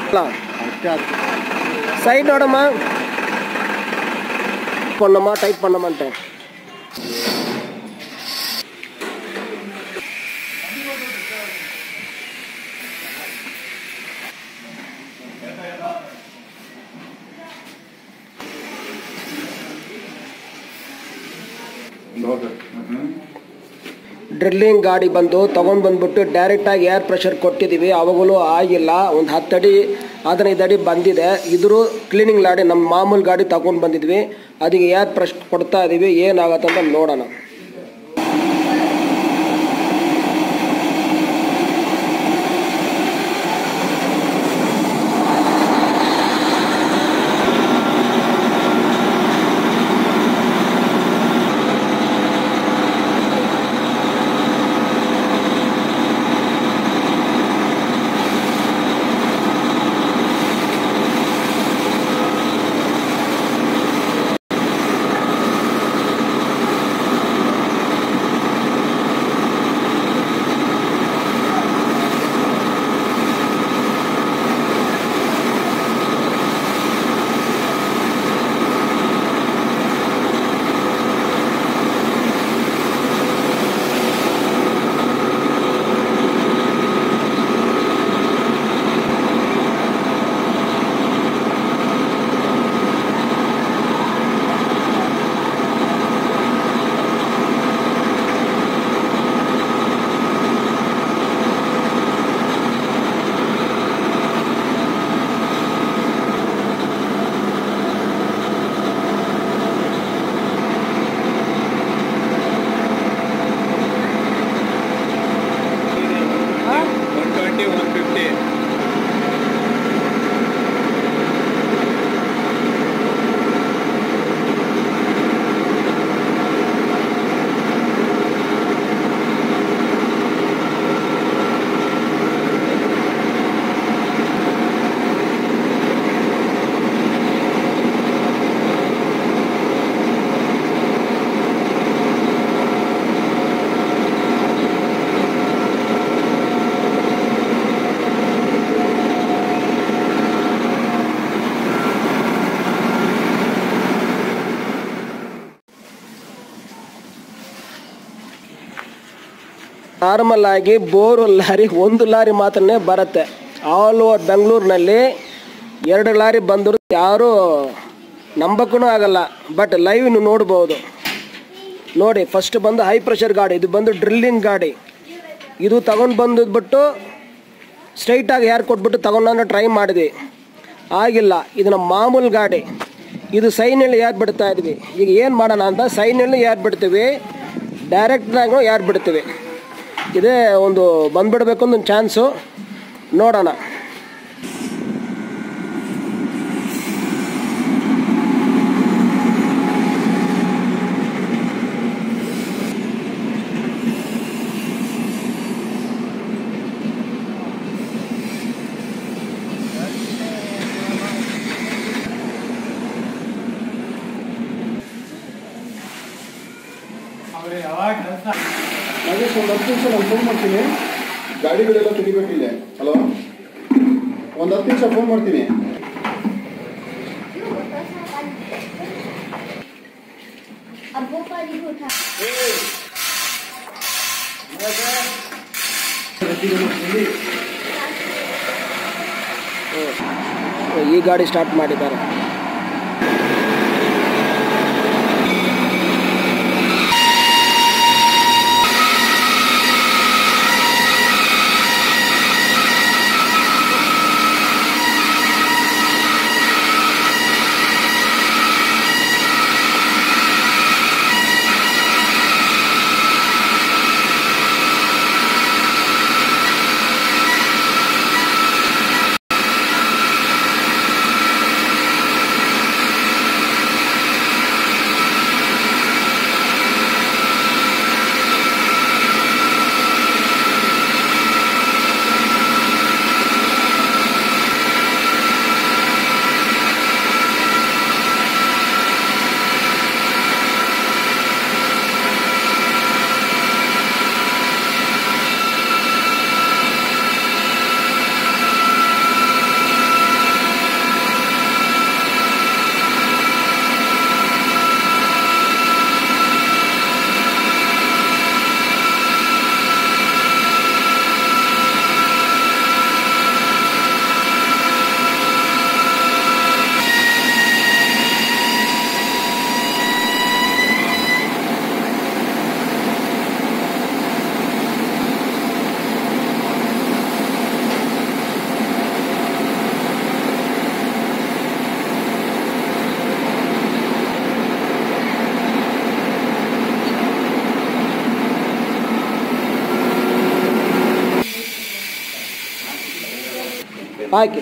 ಅಲ್ಲ ಅಷ್ಟೇ ಅದು சைடு நோடமா பண்ணமா டைட் பண்ணமான்ட்டேன் ಡ್ರಿಲ್ಲಿಂಗ್ ಗಾಡಿ ಬಂದು ತೊಗೊಂಡು ಬಂದ್ಬಿಟ್ಟು ಡೈರೆಕ್ಟಾಗಿ ಏರ್ ಪ್ರೆಷರ್ ಕೊಟ್ಟಿದ್ದೀವಿ ಅವಾಗಲೂ ಆಗಿಲ್ಲ ಒಂದು ಹತ್ತಡಿ ಹದಿನೈದು ಅಡಿ ಬಂದಿದೆ ಇದ್ರೂ ಕ್ಲೀನಿಂಗ್ ಗಾಡಿ ನಮ್ಮ ಮಾಮೂಲು ಗಾಡಿ ತಗೊಂಡು ಬಂದಿದ್ವಿ ಅದಕ್ಕೆ ಏರ್ ಪ್ರೆಷರ್ ಕೊಡ್ತಾ ಇದ್ದೀವಿ ಏನಾಗತ್ತೆ ಅಂತ ನೋಡೋಣ one twenty one fifty normal ಆಗಿ ಬೋರು ಲಾರಿ ಒಂದು ಲಾರಿ ಮಾತ್ರನೇ ಬರುತ್ತೆ ಆಲ್ ಓವರ್ ಬೆಂಗಳೂರಿನಲ್ಲಿ ಎರಡು ಲಾರಿ ಬಂದರೂ ಯಾರೂ ನಂಬಕ್ಕೂ ಆಗಲ್ಲ ಬಟ್ ಲೈವ್ ನೀವು ನೋಡ್ಬೋದು ನೋಡಿ ಫಸ್ಟ್ ಬಂದು ಹೈ ಪ್ರೆಷರ್ ಗಾಡಿ ಇದು ಬಂದು ಡ್ರಿಲ್ಲಿಂಗ್ ಗಾಡಿ ಇದು ತಗೊಂಡು ಬಂದುಬಿಟ್ಟು ಸ್ಟ್ರೈಟಾಗಿ ಯಾರು ಕೊಟ್ಬಿಟ್ಟು ತಗೊಂಡು ಟ್ರೈ ಮಾಡಿದ್ವಿ ಆಗಿಲ್ಲ ಇದು ನಮ್ಮ ಮಾಮೂಲು ಗಾಡಿ ಇದು ಸೈನಲ್ಲಿ ಯಾರು ಬಿಡ್ತಾ ಇದ್ವಿ ಈಗ ಏನು ಮಾಡೋಣ ಅಂತ ಸೈನಲ್ಲಿ ಯಾರು ಬಿಡ್ತೀವಿ ಡೈರೆಕ್ಟ್ನಾಗೂ ಯಾರು ಬಿಡ್ತೀವಿ ಇದೇ ಒಂದು ಬಂದ್ಬಿಡ್ಬೇಕು ಒಂದು ಚಾನ್ಸು ನೋಡೋಣ ನಾಗೇಶ್ ಒಂದು ಹತ್ತು ನಿಮಿಷ ನಾನು ಫೋನ್ ಮಾಡ್ತೀನಿ ಗಾಡಿಗಳೆಲ್ಲ ತೆಗಿಬೇಕಿಲ್ಲ ಹಲೋ ಒಂದು ಹತ್ತು ನಿಮಿಷ ಫೋನ್ ಮಾಡ್ತೀನಿ अब वो पर ही उठा ಈ ಗಾಡಿ ಸ್ಟಾರ್ಟ್ ಮಾಡಿದ್ದಾರೆ ಹಾಕಿ